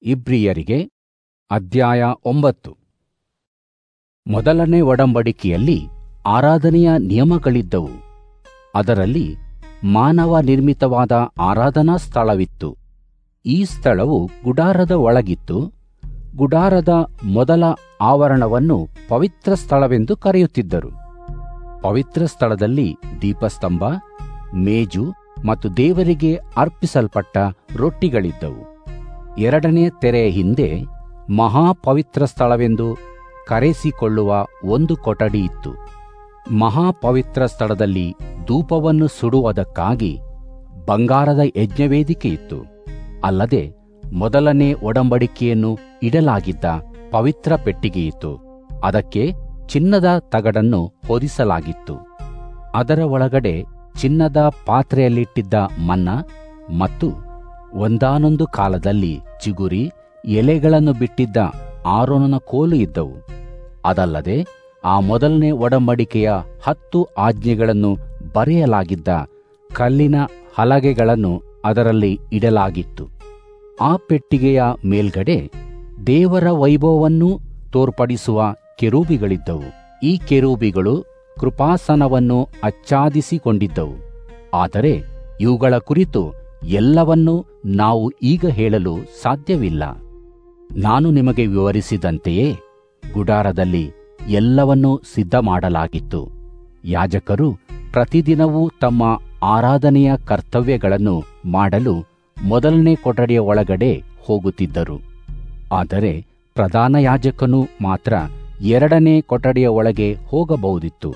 ಇಬ್ರಿಯರಿಗೆ ಅಧ್ಯಾಯ ಒಂಬತ್ತು ಮೊದಲನೇ ಒಡಂಬಡಿಕೆಯಲ್ಲಿ ಆರಾಧನೆಯ ನಿಯಮಗಳಿದ್ದವು ಅದರಲ್ಲಿ ಮಾನವ ನಿರ್ಮಿತವಾದ ಆರಾಧನಾ ಸ್ಥಳವಿತ್ತು ಈ ಸ್ಥಳವು ಗುಡಾರದ ಒಳಗಿತ್ತು ಗುಡಾರದ ಮೊದಲ ಆವರಣವನ್ನು ಪವಿತ್ರ ಸ್ಥಳವೆಂದು ಕರೆಯುತ್ತಿದ್ದರು ಪವಿತ್ರ ಸ್ಥಳದಲ್ಲಿ ದೀಪಸ್ತಂಭ ಮೇಜು ಮತ್ತು ದೇವರಿಗೆ ಅರ್ಪಿಸಲ್ಪಟ್ಟ ರೊಟ್ಟಿಗಳಿದ್ದವು ಎರಡನೇ ತೆರೆಯ ಹಿಂದೆ ಮಹಾಪವಿತ್ರ ಸ್ಥಳವೆಂದು ಕರೆಸಿಕೊಳ್ಳುವ ಒಂದು ಕೊಠಡಿ ಇತ್ತು ಮಹಾಪವಿತ್ರ ಸ್ಥಳದಲ್ಲಿ ಧೂಪವನ್ನು ಸುಡುವುದಕ್ಕಾಗಿ ಬಂಗಾರದ ಯಜ್ಞವೇದಿಕೆ ಇತ್ತು ಅಲ್ಲದೆ ಮೊದಲನೇ ಒಡಂಬಡಿಕೆಯನ್ನು ಇಡಲಾಗಿದ್ದ ಪವಿತ್ರ ಪೆಟ್ಟಿಗೆಯಿತ್ತು ಅದಕ್ಕೆ ಚಿನ್ನದ ತಗಡನ್ನು ಹೊದಿಸಲಾಗಿತ್ತು ಅದರ ಒಳಗಡೆ ಚಿನ್ನದ ಪಾತ್ರೆಯಲ್ಲಿಟ್ಟಿದ್ದ ಮನ್ನ ಮತ್ತು ಒಂದಾನೊಂದು ಕಾಲದಲ್ಲಿ ಚಿಗುರಿ ಎಲೆಗಳನ್ನು ಬಿಟ್ಟಿದ್ದ ಆರೋನನ ಕೋಲು ಇದ್ದವು ಅದಲ್ಲದೆ ಆ ಮೊದಲನೇ ಒಡಂಬಡಿಕೆಯ ಹತ್ತು ಆಜ್ಞೆಗಳನ್ನು ಬರೆಯಲಾಗಿದ್ದ ಕಲ್ಲಿನ ಹಲಗೆಗಳನ್ನು ಅದರಲ್ಲಿ ಇಡಲಾಗಿತ್ತು ಆ ಪೆಟ್ಟಿಗೆಯ ಮೇಲ್ಗಡೆ ದೇವರ ವೈಭವವನ್ನು ತೋರ್ಪಡಿಸುವ ಕೆರೂಬಿಗಳಿದ್ದವು ಈ ಕೆರೂಬಿಗಳು ಕೃಪಾಸನವನ್ನು ಆಚ್ಛಾದಿಸಿಕೊಂಡಿದ್ದವು ಆದರೆ ಇವುಗಳ ಕುರಿತು ಎಲ್ಲವನ್ನೂ ನಾವು ಈಗ ಹೇಳಲು ಸಾಧ್ಯವಿಲ್ಲ ನಾನು ನಿಮಗೆ ವಿವರಿಸಿದಂತೆಯೇ ಗುಡಾರದಲ್ಲಿ ಎಲ್ಲವನ್ನೂ ಸಿದ್ಧ ಮಾಡಲಾಗಿತ್ತು ಯಾಜಕರು ಪ್ರತಿದಿನವೂ ತಮ್ಮ ಆರಾಧನೆಯ ಕರ್ತವ್ಯಗಳನ್ನು ಮಾಡಲು ಮೊದಲನೇ ಕೊಠಡಿಯ ಒಳಗಡೆ ಹೋಗುತ್ತಿದ್ದರು ಆದರೆ ಪ್ರಧಾನ ಯಾಜಕನು ಮಾತ್ರ ಎರಡನೇ ಕೊಠಡಿಯ ಒಳಗೆ ಹೋಗಬಹುದಿತ್ತು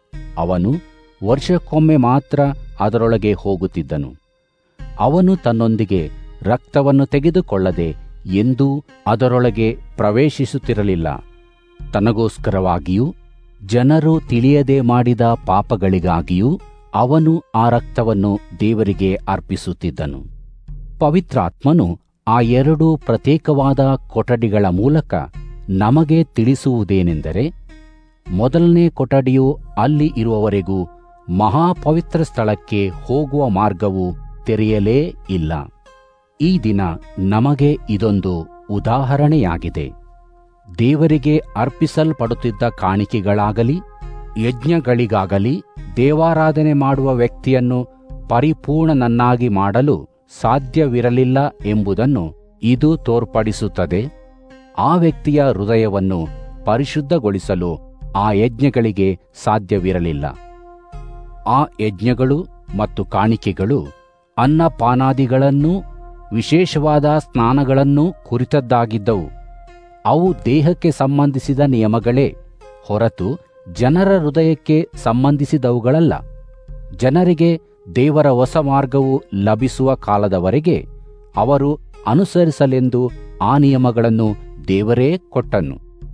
ಅವನು ವರ್ಷಕ್ಕೊಮ್ಮೆ ಮಾತ್ರ ಅದರೊಳಗೆ ಹೋಗುತ್ತಿದ್ದನು ಅವನು ತನ್ನೊಂದಿಗೆ ರಕ್ತವನ್ನು ತೆಗೆದುಕೊಳ್ಳದೆ ಎಂದೂ ಅದರೊಳಗೆ ಪ್ರವೇಶಿಸುತ್ತಿರಲಿಲ್ಲ ತನಗೋಸ್ಕರವಾಗಿಯೂ ಜನರು ತಿಳಿಯದೆ ಮಾಡಿದ ಪಾಪಗಳಿಗಾಗಿಯೂ ಅವನು ಆ ರಕ್ತವನ್ನು ದೇವರಿಗೆ ಅರ್ಪಿಸುತ್ತಿದ್ದನು ಪವಿತ್ರಾತ್ಮನು ಆ ಎರಡು ಪ್ರತ್ಯೇಕವಾದ ಕೊಠಡಿಗಳ ಮೂಲಕ ನಮಗೆ ತಿಳಿಸುವುದೇನೆಂದರೆ ಮೊದಲನೇ ಕೊಠಡಿಯು ಅಲ್ಲಿ ಇರುವವರೆಗೂ ಮಹಾಪವಿತ್ರ ಸ್ಥಳಕ್ಕೆ ಹೋಗುವ ಮಾರ್ಗವು ತೆರೆಯಲೇ ಇಲ್ಲ ಈ ದಿನ ನಮಗೆ ಇದೊಂದು ಉದಾಹರಣೆಯಾಗಿದೆ ದೇವರಿಗೆ ಅರ್ಪಿಸಲ್ಪಡುತ್ತಿದ್ದ ಕಾಣಿಕೆಗಳಾಗಲಿ ಯಜ್ಞಗಳಿಗಾಗಲಿ ದೇವಾರಾಧನೆ ಮಾಡುವ ವ್ಯಕ್ತಿಯನ್ನು ಪರಿಪೂರ್ಣನನ್ನಾಗಿ ಮಾಡಲು ಸಾಧ್ಯವಿರಲಿಲ್ಲ ಎಂಬುದನ್ನು ಇದು ತೋರ್ಪಡಿಸುತ್ತದೆ ಆ ವ್ಯಕ್ತಿಯ ಹೃದಯವನ್ನು ಪರಿಶುದ್ಧಗೊಳಿಸಲು ಆ ಯಜ್ಞಗಳಿಗೆ ಸಾಧ್ಯವಿರಲಿಲ್ಲ ಆ ಯಜ್ಞಗಳು ಮತ್ತು ಕಾಣಿಕೆಗಳು ಅನ್ನಪಾನಾದಿಗಳನ್ನೂ ವಿಶೇಷವಾದ ಸ್ನಾನಗಳನ್ನೂ ಕುರಿತದ್ದಾಗಿದ್ದವು ಅವು ದೇಹಕ್ಕೆ ಸಂಬಂಧಿಸಿದ ನಿಯಮಗಳೇ ಹೊರತು ಜನರ ಹೃದಯಕ್ಕೆ ಸಂಬಂಧಿಸಿದವುಗಳಲ್ಲ ಜನರಿಗೆ ದೇವರ ಹೊಸ ಮಾರ್ಗವು ಲಭಿಸುವ ಕಾಲದವರೆಗೆ ಅವರು ಅನುಸರಿಸಲೆಂದು ಆ ನಿಯಮಗಳನ್ನು ದೇವರೇ ಕೊಟ್ಟನು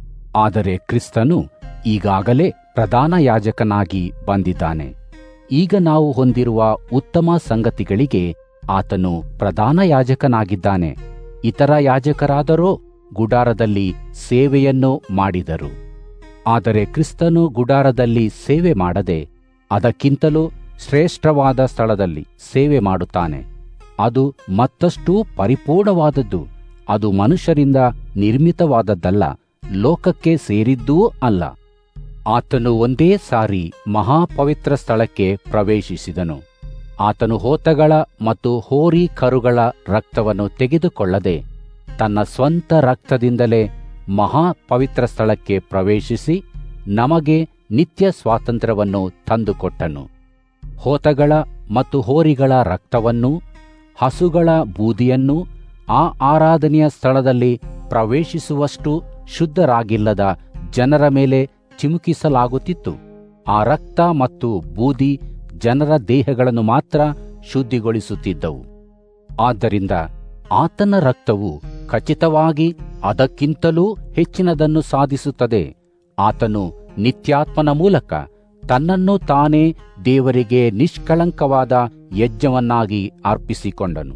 ಆದರೆ ಕ್ರಿಸ್ತನು ಈಗಾಗಲೇ ಪ್ರಧಾನ ಯಾಜಕನಾಗಿ ಬಂದಿದ್ದಾನೆ ಈಗ ನಾವು ಹೊಂದಿರುವ ಉತ್ತಮ ಸಂಗತಿಗಳಿಗೆ ಆತನು ಪ್ರಧಾನ ಯಾಜಕನಾಗಿದ್ದಾನೆ ಇತರ ಯಾಜಕರಾದರೋ ಗುಡಾರದಲ್ಲಿ ಸೇವೆಯನ್ನು ಮಾಡಿದರು ಆದರೆ ಕ್ರಿಸ್ತನು ಗುಡಾರದಲ್ಲಿ ಸೇವೆ ಮಾಡದೆ ಅದಕ್ಕಿಂತಲೂ ಶ್ರೇಷ್ಠವಾದ ಸ್ಥಳದಲ್ಲಿ ಸೇವೆ ಮಾಡುತ್ತಾನೆ ಅದು ಮತ್ತಷ್ಟು ಪರಿಪೂರ್ಣವಾದದ್ದು ಅದು ಮನುಷ್ಯರಿಂದ ನಿರ್ಮಿತವಾದದ್ದಲ್ಲ ಲೋಕಕ್ಕೆ ಸೇರಿದ್ದೂ ಅಲ್ಲ ಆತನು ಒಂದೇ ಸಾರಿ ಮಹಾಪವಿತ್ರ ಸ್ಥಳಕ್ಕೆ ಪ್ರವೇಶಿಸಿದನು ಆತನು ಹೋತಗಳ ಮತ್ತು ಹೋರಿ ಕರುಗಳ ರಕ್ತವನ್ನು ತೆಗೆದುಕೊಳ್ಳದೆ ತನ್ನ ಸ್ವಂತ ರಕ್ತದಿಂದಲೇ ಮಹಾಪವಿತ್ರ ಸ್ಥಳಕ್ಕೆ ಪ್ರವೇಶಿಸಿ ನಮಗೆ ನಿತ್ಯ ಸ್ವಾತಂತ್ರ್ಯವನ್ನು ತಂದುಕೊಟ್ಟನು ಹೋತಗಳ ಮತ್ತು ಹೋರಿಗಳ ರಕ್ತವನ್ನೂ ಹಸುಗಳ ಬೂದಿಯನ್ನು ಆ ಆರಾಧನೆಯ ಸ್ಥಳದಲ್ಲಿ ಪ್ರವೇಶಿಸುವಷ್ಟು ಶುದ್ಧರಾಗಿಲ್ಲದ ಜನರ ಮೇಲೆ ಚಿಮುಕಿಸಲಾಗುತ್ತಿತ್ತು ಆ ರಕ್ತ ಮತ್ತು ಬೂದಿ ಜನರ ದೇಹಗಳನ್ನು ಮಾತ್ರ ಶುದ್ಧಿಗೊಳಿಸುತ್ತಿದ್ದವು ಆದ್ದರಿಂದ ಆತನ ರಕ್ತವು ಖಚಿತವಾಗಿ ಅದಕ್ಕಿಂತಲೂ ಹೆಚ್ಚಿನದನ್ನು ಸಾಧಿಸುತ್ತದೆ ಆತನು ನಿತ್ಯಾತ್ಮನ ಮೂಲಕ ತನ್ನನ್ನು ತಾನೇ ದೇವರಿಗೆ ನಿಷ್ಕಳಂಕವಾದ ಯಜ್ಞವನ್ನಾಗಿ ಅರ್ಪಿಸಿಕೊಂಡನು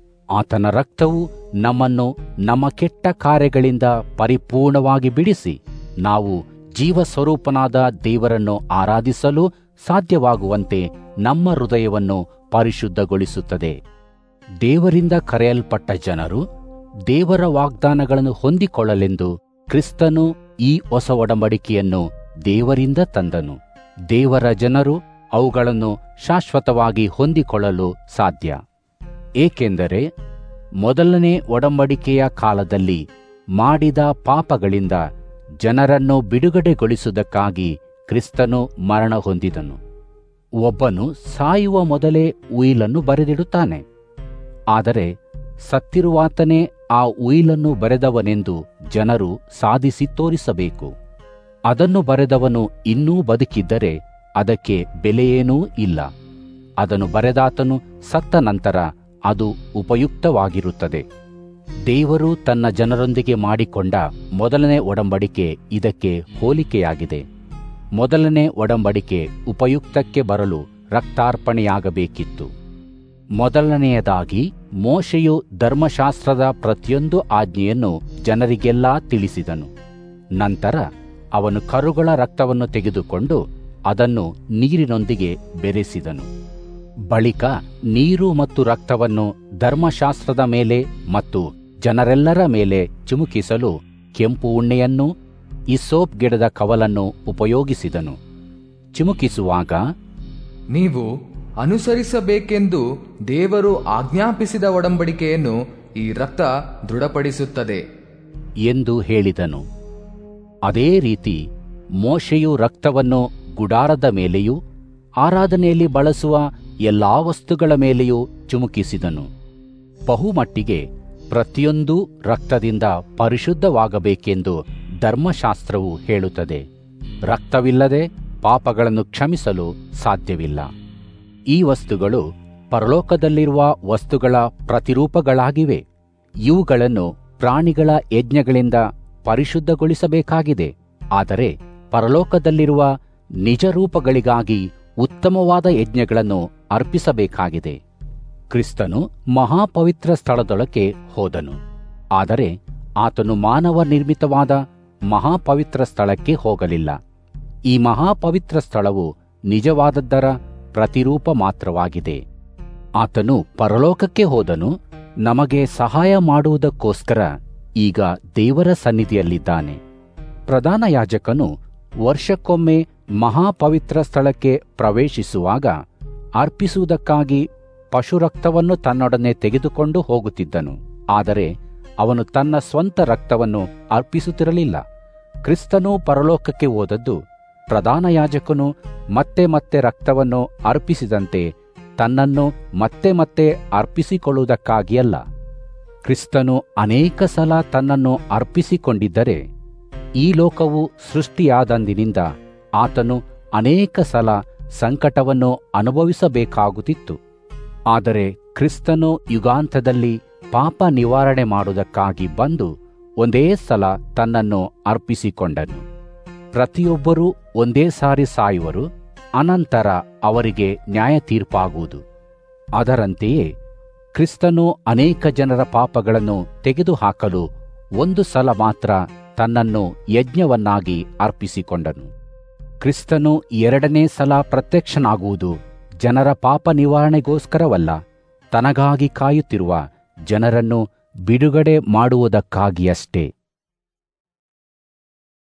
ಆತನ ರಕ್ತವು ನಮ್ಮನ್ನು ನಮ್ಮ ಕೆಟ್ಟ ಕಾರ್ಯಗಳಿಂದ ಪರಿಪೂರ್ಣವಾಗಿ ಬಿಡಿಸಿ ನಾವು ಜೀವಸ್ವರೂಪನಾದ ದೇವರನ್ನು ಆರಾಧಿಸಲು ಸಾಧ್ಯವಾಗುವಂತೆ ನಮ್ಮ ಹೃದಯವನ್ನು ಪರಿಶುದ್ಧಗೊಳಿಸುತ್ತದೆ ದೇವರಿಂದ ಕರೆಯಲ್ಪಟ್ಟ ಜನರು ದೇವರ ವಾಗ್ದಾನಗಳನ್ನು ಹೊಂದಿಕೊಳ್ಳಲೆಂದು ಕ್ರಿಸ್ತನು ಈ ಹೊಸ ಒಡಂಬಡಿಕೆಯನ್ನು ದೇವರಿಂದ ತಂದನು ದೇವರ ಜನರು ಅವುಗಳನ್ನು ಶಾಶ್ವತವಾಗಿ ಹೊಂದಿಕೊಳ್ಳಲು ಸಾಧ್ಯ ಏಕೆಂದರೆ ಮೊದಲನೇ ಒಡಂಬಡಿಕೆಯ ಕಾಲದಲ್ಲಿ ಮಾಡಿದ ಪಾಪಗಳಿಂದ ಜನರನ್ನು ಬಿಡುಗಡೆಗೊಳಿಸುವುದಕ್ಕಾಗಿ ಕ್ರಿಸ್ತನು ಮರಣ ಹೊಂದಿದನು ಒಬ್ಬನು ಸಾಯುವ ಮೊದಲೇ ಉಯಿಲನ್ನು ಬರೆದಿಡುತ್ತಾನೆ ಆದರೆ ಸತ್ತಿರುವಾತನೇ ಆ ಉಯಿಲನ್ನು ಬರೆದವನೆಂದು ಜನರು ಸಾಧಿಸಿ ತೋರಿಸಬೇಕು ಅದನ್ನು ಬರೆದವನು ಇನ್ನೂ ಬದುಕಿದ್ದರೆ ಅದಕ್ಕೆ ಬೆಲೆಯೇನೂ ಇಲ್ಲ ಅದನ್ನು ಬರೆದಾತನು ಸತ್ತ ನಂತರ ಅದು ಉಪಯುಕ್ತವಾಗಿರುತ್ತದೆ ದೇವರು ತನ್ನ ಜನರೊಂದಿಗೆ ಮಾಡಿಕೊಂಡ ಮೊದಲನೇ ಒಡಂಬಡಿಕೆ ಇದಕ್ಕೆ ಹೋಲಿಕೆಯಾಗಿದೆ ಮೊದಲನೇ ಒಡಂಬಡಿಕೆ ಉಪಯುಕ್ತಕ್ಕೆ ಬರಲು ರಕ್ತಾರ್ಪಣೆಯಾಗಬೇಕಿತ್ತು ಮೊದಲನೆಯದಾಗಿ ಮೋಶೆಯು ಧರ್ಮಶಾಸ್ತ್ರದ ಪ್ರತಿಯೊಂದು ಆಜ್ಞೆಯನ್ನು ಜನರಿಗೆಲ್ಲ ತಿಳಿಸಿದನು ನಂತರ ಅವನು ಕರುಗಳ ರಕ್ತವನ್ನು ತೆಗೆದುಕೊಂಡು ಅದನ್ನು ನೀರಿನೊಂದಿಗೆ ಬೆರೆಸಿದನು ಬಳಿಕ ನೀರು ಮತ್ತು ರಕ್ತವನ್ನು ಧರ್ಮಶಾಸ್ತ್ರದ ಮೇಲೆ ಮತ್ತು ಜನರೆಲ್ಲರ ಮೇಲೆ ಚಿಮುಕಿಸಲು ಕೆಂಪು ಉಣ್ಣೆಯನ್ನು ಇಸೋಪ್ ಗಿಡದ ಕವಲನ್ನು ಉಪಯೋಗಿಸಿದನು ಚಿಮುಕಿಸುವಾಗ ನೀವು ಅನುಸರಿಸಬೇಕೆಂದು ದೇವರು ಆಜ್ಞಾಪಿಸಿದ ಒಡಂಬಡಿಕೆಯನ್ನು ಈ ರಕ್ತ ದೃಢಪಡಿಸುತ್ತದೆ ಎಂದು ಹೇಳಿದನು ಅದೇ ರೀತಿ ಮೋಶೆಯು ರಕ್ತವನ್ನು ಗುಡಾರದ ಮೇಲೆಯೂ ಆರಾಧನೆಯಲ್ಲಿ ಬಳಸುವ ಎಲ್ಲಾ ವಸ್ತುಗಳ ಮೇಲೆಯೂ ಚಿಮುಕಿಸಿದನು ಬಹುಮಟ್ಟಿಗೆ ಪ್ರತಿಯೊಂದು ರಕ್ತದಿಂದ ಪರಿಶುದ್ಧವಾಗಬೇಕೆಂದು ಧರ್ಮಶಾಸ್ತ್ರವು ಹೇಳುತ್ತದೆ ರಕ್ತವಿಲ್ಲದೆ ಪಾಪಗಳನ್ನು ಕ್ಷಮಿಸಲು ಸಾಧ್ಯವಿಲ್ಲ ಈ ವಸ್ತುಗಳು ಪರಲೋಕದಲ್ಲಿರುವ ವಸ್ತುಗಳ ಪ್ರತಿರೂಪಗಳಾಗಿವೆ ಇವುಗಳನ್ನು ಪ್ರಾಣಿಗಳ ಯಜ್ಞಗಳಿಂದ ಪರಿಶುದ್ಧಗೊಳಿಸಬೇಕಾಗಿದೆ ಆದರೆ ಪರಲೋಕದಲ್ಲಿರುವ ನಿಜ ರೂಪಗಳಿಗಾಗಿ ಉತ್ತಮವಾದ ಯಜ್ಞಗಳನ್ನು ಅರ್ಪಿಸಬೇಕಾಗಿದೆ ಕ್ರಿಸ್ತನು ಮಹಾಪವಿತ್ರ ಸ್ಥಳದೊಳಕ್ಕೆ ಹೋದನು ಆದರೆ ಆತನು ಮಾನವ ನಿರ್ಮಿತವಾದ ಮಹಾಪವಿತ್ರ ಸ್ಥಳಕ್ಕೆ ಹೋಗಲಿಲ್ಲ ಈ ಮಹಾಪವಿತ್ರ ಸ್ಥಳವು ನಿಜವಾದದ್ದರ ಪ್ರತಿರೂಪ ಮಾತ್ರವಾಗಿದೆ ಆತನು ಪರಲೋಕಕ್ಕೆ ಹೋದನು ನಮಗೆ ಸಹಾಯ ಮಾಡುವುದಕ್ಕೋಸ್ಕರ ಈಗ ದೇವರ ಸನ್ನಿಧಿಯಲ್ಲಿದ್ದಾನೆ ಪ್ರಧಾನ ಯಾಜಕನು ವರ್ಷಕ್ಕೊಮ್ಮೆ ಮಹಾಪವಿತ್ರ ಸ್ಥಳಕ್ಕೆ ಪ್ರವೇಶಿಸುವಾಗ ಅರ್ಪಿಸುವುದಕ್ಕಾಗಿ ಪಶುರಕ್ತವನ್ನು ತನ್ನೊಡನೆ ತೆಗೆದುಕೊಂಡು ಹೋಗುತ್ತಿದ್ದನು ಆದರೆ ಅವನು ತನ್ನ ಸ್ವಂತ ರಕ್ತವನ್ನು ಅರ್ಪಿಸುತ್ತಿರಲಿಲ್ಲ ಕ್ರಿಸ್ತನು ಪರಲೋಕಕ್ಕೆ ಹೋದದ್ದು ಪ್ರಧಾನ ಯಾಜಕನು ಮತ್ತೆ ಮತ್ತೆ ರಕ್ತವನ್ನು ಅರ್ಪಿಸಿದಂತೆ ತನ್ನನ್ನು ಮತ್ತೆ ಮತ್ತೆ ಅರ್ಪಿಸಿಕೊಳ್ಳುವುದಕ್ಕಾಗಿಯಲ್ಲ ಕ್ರಿಸ್ತನು ಅನೇಕ ಸಲ ತನ್ನನ್ನು ಅರ್ಪಿಸಿಕೊಂಡಿದ್ದರೆ ಈ ಲೋಕವು ಸೃಷ್ಟಿಯಾದಂದಿನಿಂದ ಆತನು ಅನೇಕ ಸಲ ಸಂಕಟವನ್ನು ಅನುಭವಿಸಬೇಕಾಗುತ್ತಿತ್ತು ಆದರೆ ಕ್ರಿಸ್ತನು ಯುಗಾಂತದಲ್ಲಿ ಪಾಪ ನಿವಾರಣೆ ಮಾಡುವುದಕ್ಕಾಗಿ ಬಂದು ಒಂದೇ ಸಲ ತನ್ನನ್ನು ಅರ್ಪಿಸಿಕೊಂಡನು ಪ್ರತಿಯೊಬ್ಬರೂ ಒಂದೇ ಸಾರಿ ಸಾಯುವರು ಅನಂತರ ಅವರಿಗೆ ನ್ಯಾಯ ತೀರ್ಪಾಗುವುದು ಅದರಂತೆಯೇ ಕ್ರಿಸ್ತನು ಅನೇಕ ಜನರ ಪಾಪಗಳನ್ನು ತೆಗೆದುಹಾಕಲು ಒಂದು ಸಲ ಮಾತ್ರ ತನ್ನನ್ನು ಯಜ್ಞವನ್ನಾಗಿ ಅರ್ಪಿಸಿಕೊಂಡನು ಕ್ರಿಸ್ತನು ಎರಡನೇ ಸಲ ಪ್ರತ್ಯಕ್ಷನಾಗುವುದು ಜನರ ಪಾಪ ನಿವಾರಣೆಗೋಸ್ಕರವಲ್ಲ ತನಗಾಗಿ ಕಾಯುತ್ತಿರುವ ಜನರನ್ನು ಬಿಡುಗಡೆ ಮಾಡುವುದಕ್ಕಾಗಿಯಷ್ಟೇ